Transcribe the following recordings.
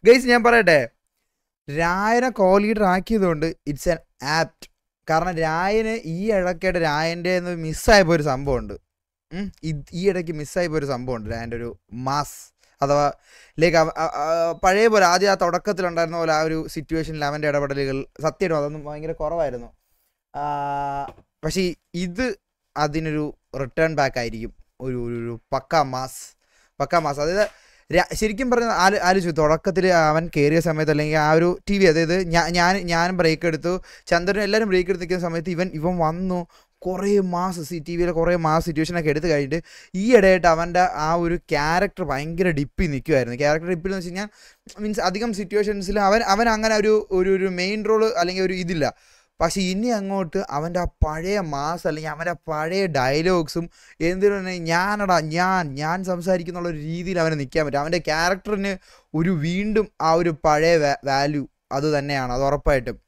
guys ഞാൻ പറയട്ടെ രായനെ കോ ലീഡർ ആക്കിയതുകൊണ്ട് ഇറ്റ്സ് ആൻ ആപ്റ്റ് കാരണം രായന് ഈ ഇടയ്ക്കായിട്ട് രായൻ്റെ മിസ്സായപ്പോൾ ഒരു സംഭവമുണ്ട് ഉം, ഇത് ഈ ഇടയ്ക്ക് മിസ്സായി പോയൊരു സംഭവമുണ്ട് രായൻ്റെ ഒരു മാസ് അഥവാ ലൈക്ക് പഴയ പോലെ ആദ്യം ആ തുടക്കത്തിലുണ്ടായിരുന്ന പോലെ ആ ഒരു സിറ്റുവേഷനിൽ അവൻ്റെ ഇടപെടലുകൾ സത്യമായിട്ടും അതൊന്നും ഭയങ്കര കുറവായിരുന്നു ആ, പക്ഷേ ഇത് അതിനൊരു റിട്ടേൺ ബാക്ക് ആയിരിക്കും ഒരു ഒരു ഒരു പക്ക മാസ് പക്ക മാസ് അതായത് രാ- ശരിക്കും പറഞ്ഞ ആല് ആലോചിച്ചു തുടക്കത്തിൽ അവൻ കയറിയ സമയത്ത് അല്ലെങ്കിൽ ആ ഒരു ടി വി അതായത് ഞാൻ ഞാൻ ഞാൻ ബ്രേക്ക് എടുത്തു ചന്ദ്രനും എല്ലാവരും ബ്രേക്ക് എടുത്ത് നിൽക്കുന്ന സമയത്ത് ഇവൻ ഇവൻ വന്നു കുറേ മാസ് സി ടി വിയിലെ കുറേ മാസ് സിറ്റുവേഷനൊക്കെ എടുത്ത് കഴിഞ്ഞിട്ട് ഈ ഇടയായിട്ട് അവൻ്റെ ആ ഒരു ക്യാരക്ടർ ഭയങ്കര ഡിപ്പിൽ നിൽക്കുമായിരുന്നു ക്യാരക്ടർ ഡിപ്പിൽ എന്ന് വെച്ച് കഴിഞ്ഞാൽ മീൻസ് അധികം സിറ്റുവേഷൻസിൽ അവൻ അവൻ അങ്ങനെ ഒരു ഒരു ഒരു മെയിൻ റോള് അല്ലെങ്കിൽ ഒരു ഇതില്ല പക്ഷെ ഇനി അങ്ങോട്ട് അവൻ്റെ ആ പഴയ മാസ് അല്ലെങ്കിൽ അവൻ്റെ ആ പഴയ ഡയലോഗ്സും എന്തിനു ഞാനടാ ഞാൻ ഞാൻ സംസാരിക്കുന്നുള്ള ഒരു രീതിയിൽ അവന് നിൽക്കാൻ പറ്റും അവൻ്റെ ക്യാരക്ടറിന് ഒരു വീണ്ടും ആ ഒരു പഴയ വാല്യൂ അത് തന്നെയാണ് അത് ഉറപ്പായിട്ടും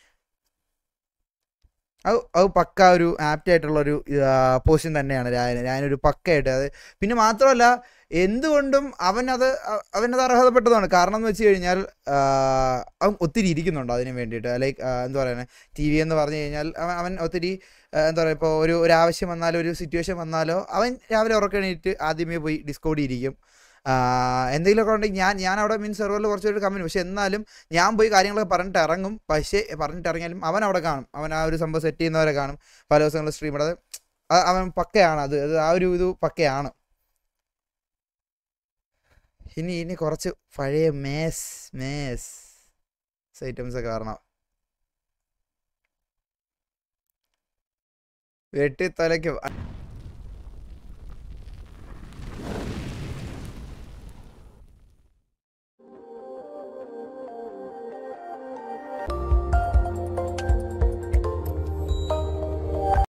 അത് അത് പക്ക ഒരു ആപ്റ്റ് ആയിട്ടുള്ള ഒരു പൊസിഷൻ തന്നെയാണ് രായന് രായനൊരു പക്കയായിട്ട് അത് പിന്നെ മാത്രമല്ല എന്തുകൊണ്ടും അവനത് അ- അവനത് അർഹതപ്പെട്ടതാണ് കാരണം എന്ന് വെച്ച് കഴിഞ്ഞാൽ ആ, അവൻ ഒത്തിരി ഇരിക്കുന്നുണ്ട് അതിന് വേണ്ടിയിട്ട് ലൈക്ക് എന്താ പറയുന്നത് ടി വി എന്ന് പറഞ്ഞു കഴിഞ്ഞാൽ അവൻ അവൻ ഒത്തിരി ആ, എന്താ പറയുക ഇപ്പോൾ ഒരു ഒരു ആവശ്യം വന്നാലോ ഒരു സിറ്റുവേഷൻ വന്നാലോ അവൻ രാവിലെ ഉറക്കണീറ്റ് ആദ്യമേ പോയി ഡിസ്കോഡ് ഇരിക്കും ആ, എന്തെങ്കിലുമൊക്കെ ഉണ്ടെങ്കിൽ ഞാൻ ഞാൻ അവിടെ മീൻസ് സെർവറിൽ കുറച്ചൊരു കമ്പനി പക്ഷെ എന്നാലും ഞാൻ പോയി കാര്യങ്ങളൊക്കെ പറഞ്ഞിട്ട് ഇറങ്ങും പക്ഷേ പറഞ്ഞിട്ട് ഇറങ്ങിയാലും അവൻ അവിടെ കാണും അവൻ ആ ഒരു സംഭവം സെറ്റ് ചെയ്യുന്നവരെ കാണും പല ദിവസങ്ങളിൽ സ്ട്രീം ഇടാതെ അ- അവൻ പക്കയാണ് അത് അത് ആ ഒരു ഇത് പക്കയാണ് ഇനി ഇനി കുറച്ച് പഴയ മേസ് മേസ് ഐറ്റംസ് ഒക്കെ കാരണം വെട്ടി തലയ്ക്കും